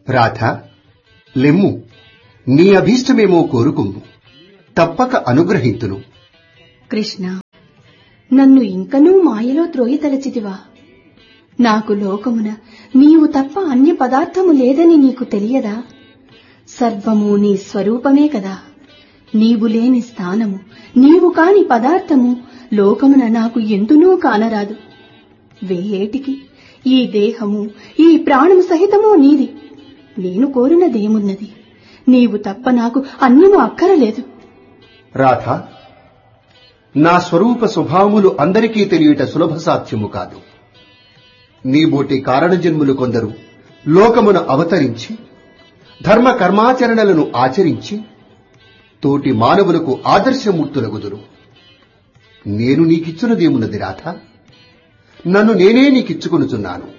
రాధ లెమ్ము నీ అభీష్టమేమో కోరుకుమ్ము తప్పక అనుగ్రహింతును కృష్ణ నన్ను ఇంకనూ మాయలో త్రోయితలచితివా నాకు లోకమున నీవు తప్ప అన్య పదార్థము లేదని నీకు తెలియదా సర్వము నీ స్వరూపమే కదా నీవు లేని స్థానము నీవు కాని పదార్థము లోకమున నాకు ఎందునూ కానరాదు వేయేటికి ఈ దేహము ఈ ప్రాణము సహితము నీది నేను కోరినదేమున్నది నీవు తప్ప నాకు అన్యము అక్కరలేదు రాధ నా స్వరూప స్వభావములు అందరికీ తెలియట సులభ సాధ్యము కాదు నీబోటి కారణజన్ములు కొందరు లోకమున అవతరించి ధర్మ కర్మాచరణలను ఆచరించి తోటి మానవులకు ఆదర్శమూర్తులగుదురు నేను నీకిచ్చునదేమున్నది రాధ నన్ను నేనే నీకిచ్చుకొనుచున్నాను